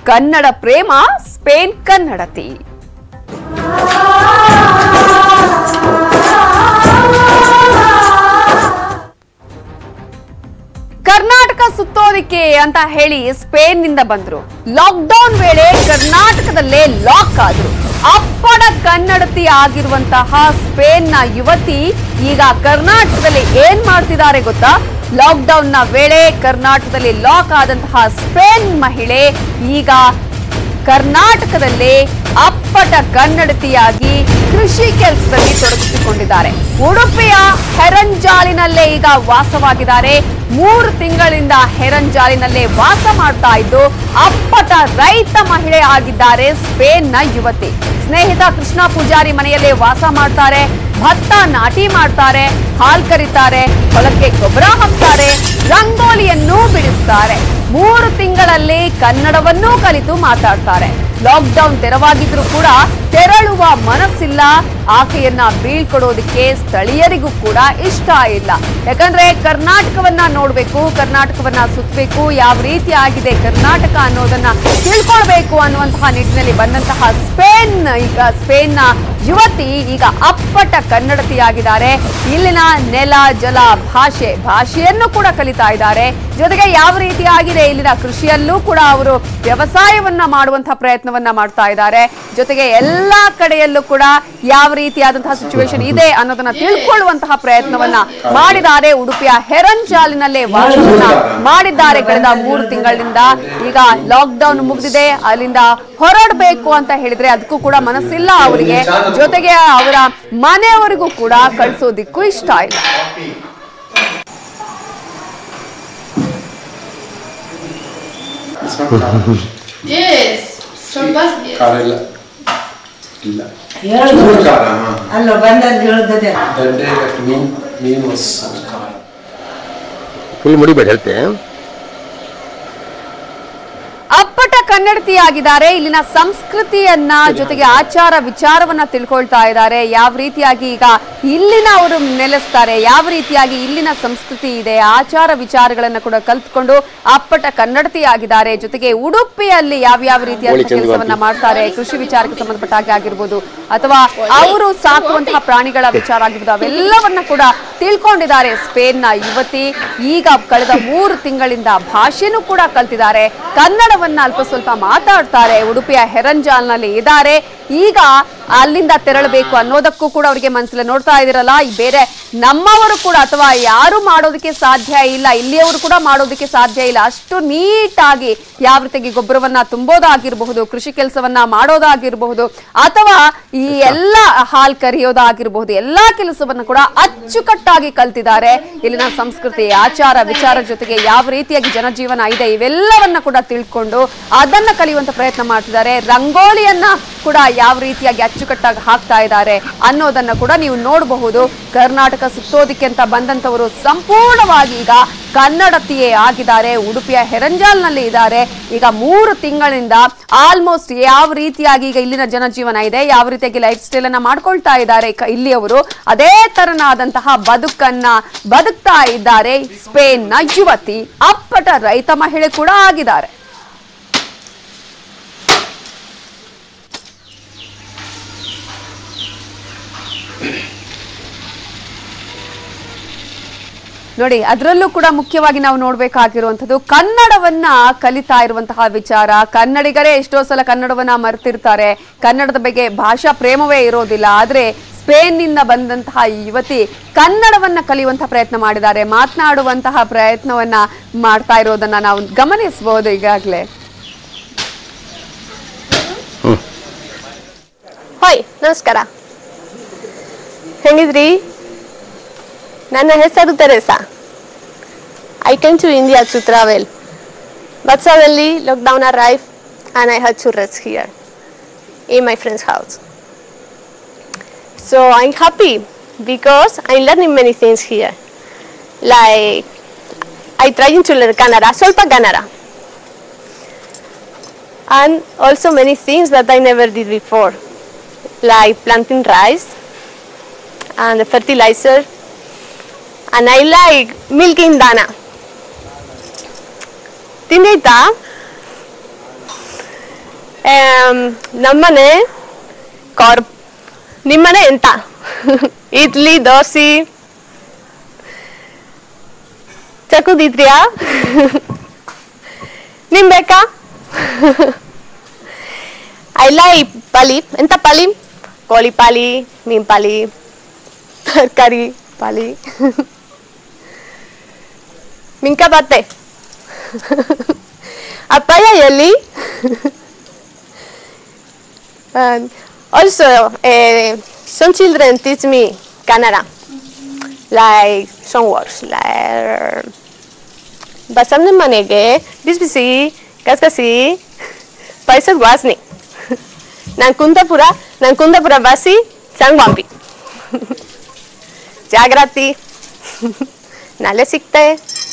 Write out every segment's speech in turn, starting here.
ಕನ್ನಡ ಪ್ರೇಮ ಸ್ಪೇನ್ ಕನ್ನಡತಿ ಕರ್ನಾಟಕ ಸುತ್ತೋದಿಕ್ಕೆ ಅಂತ ಹೇಳಿ ಸ್ಪೇನ್ ನಿಂದ ಬಂದ್ರು ಲಾಕ್ಡೌನ್ ವೇಳೆ ಕರ್ನಾಟಕದಲ್ಲೇ ಲಾಕ್ ಆದ್ರು ಅಪ್ಪಡ ಕನ್ನಡತಿ ಆಗಿರುವಂತಹ ಸ್ಪೇನ್ ನ ಯುವತಿ ಈಗ ಕರ್ನಾಟಕದಲ್ಲಿ ಏನ್ ಮಾಡ್ತಿದ್ದಾರೆ ಗೊತ್ತಾ ಲಾಕ್ಡೌನ್ ನ ವೇಳೆ ಕರ್ನಾಟಕದಲ್ಲಿ ಲಾಕ್ ಆದಂತಹ ಸ್ಪೇನ್ ಮಹಿಳೆ ಈಗ ಕರ್ನಾಟಕದಲ್ಲೇ ಅಪ್ಪಟ ಕನ್ನಡತಿಯಾಗಿ ಕೃಷಿ ಕೆಲಸದಲ್ಲಿ ತೊಡಗಿಸಿಕೊಂಡಿದ್ದಾರೆ ಉಡುಪಿಯ ಹೆರಂಜಾಲಿನಲ್ಲೇ ಈಗ ವಾಸವಾಗಿದ್ದಾರೆ ಮೂರು ತಿಂಗಳಿಂದ ಹೆರಂಜಾಲಿನಲ್ಲೇ ವಾಸ ಮಾಡ್ತಾ ಇದ್ದು ಅಪ್ಪಟ ರೈತ ಮಹಿಳೆ ಆಗಿದ್ದಾರೆ ಸ್ಪೇನ್ನ ಯುವತಿ ಸ್ನೇಹಿತ ಕೃಷ್ಣ ಪೂಜಾರಿ ಮನೆಯಲ್ಲೇ ವಾಸ ಮಾಡ್ತಾರೆ ಭತ್ತ ನಾಟಿ ಮಾಡ್ತಾರೆ ಹಾಲ್ ಕರಿತಾರೆ ಹೊಲಕ್ಕೆ ಗೊಬ್ಬರ ಹಾಕ್ತಾರೆ ರಂಗೋಲಿಯನ್ನು ಬಿಡಿಸ್ತಾರೆ ಮೂರು ತಿಂಗಳಲ್ಲಿ ಕನ್ನಡವನ್ನೂ ಕಲಿತು ಮಾತಾಡ್ತಾರೆ ಲಾಕ್ಡೌನ್ ತೆರವಾಗಿದ್ರು ಕೂಡ ತೆರಳುವ ಮನಸ್ಸಿಲ್ಲ ಆಕೆಯನ್ನ ಬೀಳ್ಕೊಡೋದಕ್ಕೆ ಸ್ಥಳೀಯರಿಗೂ ಕೂಡ ಇಷ್ಟ ಇಲ್ಲ ಯಾಕಂದ್ರೆ ಕರ್ನಾಟಕವನ್ನ ನೋಡ್ಬೇಕು ಕರ್ನಾಟಕವನ್ನ ಸುತ್ತಬೇಕು ಯಾವ ರೀತಿ ಆಗಿದೆ ಕರ್ನಾಟಕ ಅನ್ನೋದನ್ನ ತಿಳ್ಕೊಳ್ಬೇಕು ಅನ್ನುವಂತಹ ನಿಟ್ಟಿನಲ್ಲಿ ಬಂದಂತಹ ಸ್ಪೇನ್ ಈಗ ಸ್ಪೇನ್ನ ಯುವತಿ ಈಗ ಅಪ್ಪಟ ಕನ್ನಡತಿಯಾಗಿದ್ದಾರೆ ಇಲ್ಲಿನ ನೆಲ ಜಲ ಭಾಷೆ ಭಾಷೆಯನ್ನು ಕೂಡ ಕಲಿತಾ ಇದ್ದಾರೆ ಜೊತೆಗೆ ಯಾವ ರೀತಿ ಆಗಿದೆ ಇಲ್ಲಿನ ಕೃಷಿಯಲ್ಲೂ ಕೂಡ ಅವರು ವ್ಯವಸಾಯವನ್ನ ಮಾಡುವಂತಹ ಪ್ರಯತ್ನವನ್ನ ಮಾಡ್ತಾ ಇದ್ದಾರೆ ಜೊತೆಗೆ ಎಲ್ಲಾ ಕಡೆಯಲ್ಲೂ ಕೂಡ ಯಾವ ರೀತಿಯಾದಂತಹ ಸಿಚುವೇಶನ್ ಇದೆ ಅನ್ನೋದನ್ನ ತಿಳ್ಕೊಳ್ಳುವಂತಹ ಪ್ರಯತ್ನವನ್ನ ಮಾಡಿದ್ದಾರೆ ಉಡುಪಿಯ ಹೆರಂಚಾಲಿನಲ್ಲೇ ವಾಸವನ್ನ ಮಾಡಿದ್ದಾರೆ ಕಳೆದ ಮೂರು ತಿಂಗಳಿಂದ ಈಗ ಲಾಕ್ಡೌನ್ ಮುಗಿದಿದೆ ಅಲ್ಲಿಂದ ಹೊರಡಬೇಕು ಅಂತ ಹೇಳಿದ್ರೆ ಅದಕ್ಕೂ ಕೂಡ ಮನಸ್ಸಿಲ್ಲ ಅವರಿಗೆ ಜೊತೆಗೆ ಅವರ ಮನೆಯವರಿಗೂ ಕೂಡ ಕಳಿಸೋದಿಕ್ಕೂ ಇಷ್ಟ ಇಲ್ಲ Yes, son pas yes. ಖಾರ ಇಲ್ಲ ಇಲ್ಲ ಹೇಳುದು ಚೂರು ಖಾರ ಹಾ. ಅಲ್ಲ ಬಂದದ್ದು ಹೇಳುತ್ತದೆ ದಂಡೆ ಇದಕ್ಕೆ ಮೀನ್ ಮೀನು ಮಸ್ತ್ ಖಾರ ಫುಲ್ ಮುಡಿಬೇಡ ಹೇಳ್ತೆ ಅಪ್ಪಟ ಕನ್ನಡತಿಯಾಗಿದ್ದಾರೆ ಇಲ್ಲಿನ ಸಂಸ್ಕೃತಿಯನ್ನ ಜೊತೆಗೆ ಆಚಾರ ವಿಚಾರವನ್ನ ತಿಳ್ಕೊಳ್ತಾ ಇದ್ದಾರೆ ಯಾವ ರೀತಿಯಾಗಿ ಈಗ ಇಲ್ಲಿನ ಅವರು ನೆಲೆಸ್ತಾರೆ ಯಾವ ರೀತಿಯಾಗಿ ಇಲ್ಲಿನ ಸಂಸ್ಕೃತಿ ಇದೆ ಆಚಾರ ವಿಚಾರಗಳನ್ನ ಕೂಡ ಕಲ್ತ್ಕೊಂಡು ಅಪ್ಪಟ ಕನ್ನಡತಿಯಾಗಿದ್ದಾರೆ ಜೊತೆಗೆ ಉಡುಪಿಯಲ್ಲಿ ಯಾವ್ಯಾವ ರೀತಿಯಾದ ಹೋಳಿ ಚಂದ್ರವಂತಿ. ಕೆಲಸವನ್ನ ಮಾಡ್ತಾರೆ ಕೃಷಿ ವಿಚಾರಕ್ಕೆ ಸಂಬಂಧಪಟ್ಟ ಹಾಗೆ ಆಗಿರ್ಬೋದು ಅಥವಾ ಅವರು ಸಾಕುವಂತಹ ಪ್ರಾಣಿಗಳ ವಿಚಾರ ಆಗಿರ್ಬೋದು ಅವೆಲ್ಲವನ್ನ ಕೂಡ ತಿಳ್ಕೊಂಡಿದ್ದಾರೆ ಸ್ಪೇನ್ನ ಯುವತಿ ಈಗ ಕಳೆದ ಮೂರು ತಿಂಗಳಿಂದ ಭಾಷೆನೂ ಕೂಡ ಕಲ್ತಿದ್ದಾರೆ ಕನ್ನಡವನ್ನ ಅಲ್ಪ ಸ್ವಲ್ಪ ಮಾತಾಡ್ತಾರೆ ಉಡುಪಿಯ ಹೆರಂಜಾಲ್ನಲ್ಲಿ ಇದ್ದಾರೆ ಈಗ ಅಲ್ಲಿಂದ ತೆರಳಬೇಕು ಅನ್ನೋದಕ್ಕೂ ಕೂಡ ಅವರಿಗೆ ಮನಸ್ಸಲ್ಲಿ ನೋಡ್ತಾ ಇದಿರಲ್ಲ ಈ ಬೇರೆ ನಮ್ಮವರು ಕೂಡ ಅಥವಾ ಯಾರು ಮಾಡೋದಕ್ಕೆ ಸಾಧ್ಯ ಇಲ್ಲ ಇಲ್ಲಿಯವರು ಕೂಡ ಮಾಡೋದಕ್ಕೆ ಸಾಧ್ಯ ಇಲ್ಲ ಅಷ್ಟು ನೀಟಾಗಿ ಯಾವ ರೀತಿಯಾಗಿ ಗೊಬ್ಬರವನ್ನ ತುಂಬೋದಾಗಿರಬಹುದು ಕೃಷಿ ಕೆಲಸವನ್ನ ಮಾಡೋದಾಗಿರಬಹುದು ಅಥವಾ ಈ ಎಲ್ಲ ಹಾಲ್ ಕರಿಯೋದಾಗಿರಬಹುದು ಎಲ್ಲಾ ಕೆಲಸವನ್ನ ಕೂಡ ಅಚ್ಚುಕಟ್ಟಾಗಿ ಕಲ್ತಿದ್ದಾರೆ ಇಲ್ಲಿನ ಸಂಸ್ಕೃತಿ ಆಚಾರ ವಿಚಾರ ಜೊತೆಗೆ ಯಾವ ರೀತಿಯಾಗಿ ಜನಜೀವನ ಇದೆ ಇವೆಲ್ಲವನ್ನ ಕೂಡ ತಿಳ್ಕೊಂಡು ಅದನ್ನ ಕಲಿಯುವಂತ ಪ್ರಯತ್ನ ಮಾಡ್ತಿದ್ದಾರೆ ರಂಗೋಲಿಯನ್ನ ಕೂಡ ಯಾವ ರೀತಿಯಾಗಿ ಅಚ್ಚುಕಟ್ಟಾಗಿ ಹಾಕ್ತಾ ಇದ್ದಾರೆ ಅನ್ನೋದನ್ನ ಕೂಡ ನೀವು ನೋಡಬಹುದು ಕರ್ನಾಟಕ ಸುತ್ತೋದಿಕ್ಕೆ ಅಂತ ಬಂದಂತವರು ಸಂಪೂರ್ಣವಾಗಿ ಈಗ ಕನ್ನಡತಿಯೇ ಆಗಿದ್ದಾರೆ ಉಡುಪಿಯ ಹೆರಂಜಾಲ್ನಲ್ಲಿ ಇದ್ದಾರೆ ಈಗ ಮೂರು ತಿಂಗಳಿಂದ ಆಲ್ಮೋಸ್ಟ್ ಯಾವ ರೀತಿಯಾಗಿ ಈಗ ಇಲ್ಲಿನ ಜನಜೀವನ ಇದೆ ಯಾವ ರೀತಿಯಾಗಿ ಲೈಫ್ ಸ್ಟೈಲ್ ಅನ್ನ ಮಾಡ್ಕೊಳ್ತಾ ಇದ್ದಾರೆ ಕ- ಇಲ್ಲಿಯವರು ಅದೇ ತರನಾದಂತಹ ಬದುಕನ್ನ ಬದುಕ್ತಾ ಇದ್ದಾರೆ ಸ್ಪೇನ್ನ ಯುವತಿ ಅಪ್ಪಟ ರೈತ ಮಹಿಳೆ ಕೂಡ ಆಗಿದ್ದಾರೆ ನೋಡಿ ಅದರಲ್ಲೂ ಕೂಡ ಮುಖ್ಯವಾಗಿ ನಾವು ನೋಡ್ಬೇಕಾಗಿರುವಂತದ್ದು ಕನ್ನಡವನ್ನ ಕಲಿತಾ ಇರುವಂತಹ ವಿಚಾರ ಕನ್ನಡಿಗರೇ ಎಷ್ಟೋ ಸಲ ಕನ್ನಡವನ್ನ ಮರೆತಿರ್ತಾರೆ ಕನ್ನಡದ ಬಗ್ಗೆ ಭಾಷಾ ಪ್ರೇಮವೇ ಇರೋದಿಲ್ಲ ಆದ್ರೆ ಸ್ಪೇನ್ನಿಂದ ಬಂದಂತಹ ಈ ಯುವತಿ ಕನ್ನಡವನ್ನ ಕಲಿಯುವಂತಹ ಪ್ರಯತ್ನ ಮಾಡಿದ್ದಾರೆ ಮಾತನಾಡುವಂತಹ ಪ್ರಯತ್ನವನ್ನ ಮಾಡ್ತಾ ಇರೋದನ್ನ ನಾವು ಗಮನಿಸಬಹುದು ಈಗಾಗಲೇ ಹಾಯ್ ನಮಸ್ಕಾರ ಹೆಂಗಿದ್ರಿ ನನ್ನ ಹೆಸರು Teresa I came to India to travel but suddenly lockdown arrive and I have to rest here in my friend's house. So I'm happy because I'm learning many things here. Like I trying to learn Kannada, ಸ್ವಲ್ಪ Kannada. And also many things that I never did before, like planting rice and the fertilizer. And I like milking dana. ತಿಂದೈತಾ ಆಮ್, ನಮ್ಮನೆ ಕಾರ್ಪ್ ನಿಮ್ಮನೆ ಎಂತ ಇಡ್ಲಿ ದೋಸೆ ಚಕುದಿದ್ರಿಯಾ ನಿಮ್ ಬೇಕಾ I ಲೈ ಪಾಲಿ ಎಂತ ಪಾಲಿ ಕೋಳಿ ಪಾಲಿ ಮೀನ್ ಪಾಲಿ ತರಕಾರಿ ಪಾಲಿ ಮಿಂಕ ಬಾತೆ ಅಪ್ಪಯ್ಯ ಎಲ್ಲಿ Um, also, uh, some children teach me Kannada, like some words, like ಬಸವನ ಮನೆಗೆ ಬಿಸಿ ಬಿಸಿ ಕಸಕಸಿ ಪೈಸದ ವಾಸನೆ ನಾನು ಕುಂದಾಪುರ ನಾನು ಕುಂದಾಪುರ ಬಾಸಿ ಸಂಗ್ವಾಂಬಿ ಜಾಗ್ರತಿ ನಾಳೆ ಸಿಗ್ತೆ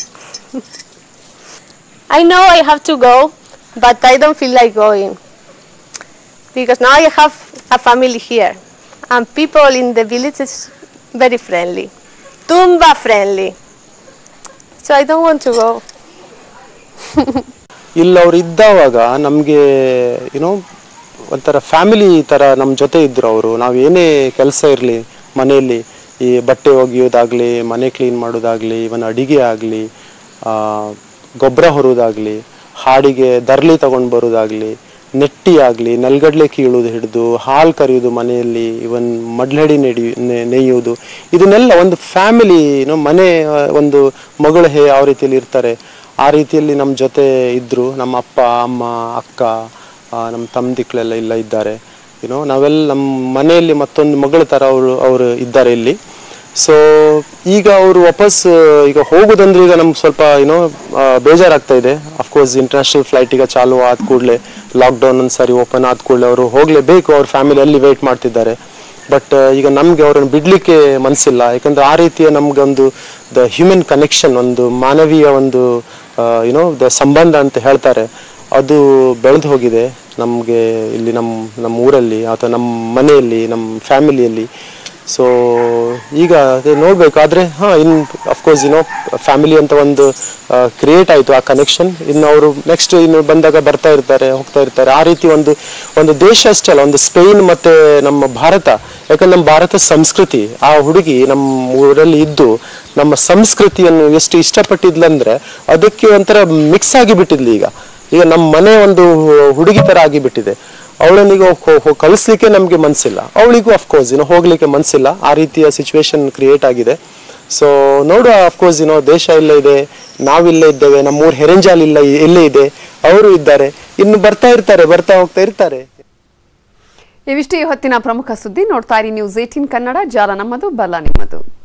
I know I have to go, but I don't feel like going. Because now I have a family here. And people in the village is very friendly. Tumba friendly. So I don't want to go. ಇಲ್ಲಿ ಅವ್ರು ಇದ್ದಾವಾಗ ನಮಗೆ ಏನೋ ಒಂಥರ family ಥರ ನಮ್ಮ ಜೊತೆ ಇದ್ರು ಅವರು ನಾವು ಏನೇ ಕೆಲಸ ಇರಲಿ ಮನೆಯಲ್ಲಿ ಈ ಬಟ್ಟೆ ಒಗೆಯೋದಾಗಲಿ ಮನೆ ಕ್ಲೀನ್ ಮಾಡೋದಾಗಲಿ ಇವನ್ ಅಡಿಗೆ ಆಗಲಿ ಗೊಬ್ಬರ ಹೊರೋದಾಗಲಿ ಹಾಡಿಗೆ ದರ್ಲಿ ತಗೊಂಡು ಬರೋದಾಗಲಿ ನೆಟ್ಟಿ ಆಗಲಿ ನೆಲ್ಗಡ್ಲೆ ಕೀಳೋದು ಹಿಡಿದು ಹಾಲು ಕರೆಯೋದು ಮನೆಯಲ್ಲಿ ಇವನ್ ಮಡ್ಲಡಿ ನೆಡಿ ನೆ- ನೇಯುವುದು ಇದನ್ನೆಲ್ಲ ಒಂದು ಫ್ಯಾಮಿಲಿ ಮನೆ ಆ, ಒಂದು ಮಗಳು ಹೇ ಯಾವ ರೀತಿಯಲ್ಲಿ ಇರ್ತಾರೆ ಆ ರೀತಿಯಲ್ಲಿ ನಮ್ಮ ಜೊತೆ ಇದ್ದರು ನಮ್ಮ ಅಪ್ಪ ಅಮ್ಮ ಅಕ್ಕ ಆ, ನಮ್ಮ ತಮ್ಮದಿಕ್ಳೆಲ್ಲ ಇಲ್ಲ ಇದ್ದಾರೆ ಏನೋ ನಾವೆಲ್ಲ ನಮ್ಮ ಮನೆಯಲ್ಲಿ ಮತ್ತೊಂದು ಮಗಳ ಥರ ಅವರು ಅವರು ಇದ್ದಾರೆ ಇಲ್ಲಿ ಸೊ ಈಗ ಅವರು ವಾಪಸ್ ಈಗ ಹೋಗೋದಂದ್ರೆ ಈಗ ನಮ್ಗೆ ಸ್ವಲ್ಪ ಏನೋ ಬೇಜಾರಾಗ್ತಾ ಇದೆ ಅಫ್ಕೋರ್ಸ್ ಇಂಟರ್ನ್ಯಾಷನಲ್ ಫ್ಲೈಟ್ ಈಗ ಚಾಲು ಆದ ಕೂಡಲೇ ಲಾಕ್ಡೌನ್ ಒಂದು ಸಾರಿ ಓಪನ್ ಆದ ಕೂಡಲೇ ಅವರು ಹೋಗಲೇಬೇಕು ಅವ್ರ ಫ್ಯಾಮಿಲಿ ಅಲ್ಲಿ ವೇಟ್ ಮಾಡ್ತಿದ್ದಾರೆ ಬಟ್ ಈಗ ನಮಗೆ ಅವ್ರನ್ನ ಬಿಡ್ಲಿಕ್ಕೆ ಮನಸ್ಸಿಲ್ಲ ಯಾಕಂದ್ರೆ ಆ ರೀತಿಯ ನಮ್ಗೊಂದು ದ ಹ್ಯೂಮನ್ ಕನೆಕ್ಷನ್ ಒಂದು ಮಾನವೀಯ ಒಂದು ಏನೋ ದ ಸಂಬಂಧ ಅಂತ ಹೇಳ್ತಾರೆ ಅದು ಬೆಳೆದು ಹೋಗಿದೆ ನಮಗೆ ಇಲ್ಲಿ ನಮ್ಮ ನಮ್ಮ ಊರಲ್ಲಿ ಅಥವಾ ನಮ್ಮ ಮನೆಯಲ್ಲಿ ನಮ್ಮ ಫ್ಯಾಮಿಲಿಯಲ್ಲಿ ಸೊ ಈಗ ಅದೇ ನೋಡ್ಬೇಕು ಆದ್ರೆ ಹಾ ಇನ್ ಅಫ್ಕೋರ್ಸ್ ಏನೋ ಫ್ಯಾಮಿಲಿ ಅಂತ ಒಂದು ಕ್ರಿಯೇಟ್ ಆಯ್ತು ಆ ಕನೆಕ್ಷನ್ ಇನ್ನು ಅವರು ನೆಕ್ಸ್ಟ್ ಇನ್ನು ಬಂದಾಗ ಬರ್ತಾ ಇರ್ತಾರೆ ಹೋಗ್ತಾ ಇರ್ತಾರೆ ಆ ರೀತಿ ಒಂದು ಒಂದು ದೇಶ ಅಷ್ಟೇ ಅಲ್ಲ ಒಂದು ಸ್ಪೇನ್ ಮತ್ತೆ ನಮ್ಮ ಭಾರತ ಯಾಕಂದ್ರೆ ನಮ್ಮ ಭಾರತ ಸಂಸ್ಕೃತಿ ಆ ಹುಡುಗಿ ನಮ್ಮ ಊರಲ್ಲಿ ಇದ್ದು ನಮ್ಮ ಸಂಸ್ಕೃತಿಯನ್ನು ಎಷ್ಟು ಇಷ್ಟಪಟ್ಟಿದ್ಲಂದ್ರೆ ಅದಕ್ಕೆ ಒಂಥರ ಮಿಕ್ಸ್ ಆಗಿ ಬಿಟ್ಟಿದ್ಲು ಈಗ ಈಗ ನಮ್ಮ ಮನೆ ಒಂದು ಹುಡುಗಿ ತರ ಆಗಿಬಿಟ್ಟಿದೆ ಅವಳನ್ನೀಗ ಕಳಿಸ್ಲಿಕ್ಕೆ ನಮಗೆ ಮನ್ಸಿಲ್ಲ ಅವಳಿಗೂ ಅಫ್ಕೋರ್ಸ್ ಏನೋ ಹೋಗ್ಲಿಕ್ಕೆ ಮನ್ಸಿಲ್ಲ ಆ ರೀತಿಯ ಸಿಚುವೇಶನ್ ಕ್ರಿಯೇಟ್ ಆಗಿದೆ ಸೊ ನೋಡುವ ಅಫ್ಕೋರ್ಸ್ ಏನೋ ದೇಶ ಇಲ್ಲೇ ಇದೆ ನಾವಿಲ್ಲೇ ಇದ್ದೇವೆ ನಮ್ಮೂರ್ ಹೆರೆಂಜಾಲ್ ಇಲ್ಲ ಇಲ್ಲೇ ಇದೆ ಅವರು ಇದ್ದಾರೆ ಇನ್ನು ಬರ್ತಾ ಇರ್ತಾರೆ ಬರ್ತಾ ಹೋಗ್ತಾ ಇರ್ತಾರೆ ಇವಿಷ್ಟು ಈ ಹೊತ್ತಿನ ಪ್ರಮುಖ ಸುದ್ದಿ ನೋಡ್ತಾ ಇರಿ ನ್ಯೂಸ್ ಏಟೀನ್ ಕನ್ನಡ ಜಾಲ ನಮ್ಮದು ಬಲ ನಿಮ್ಮದು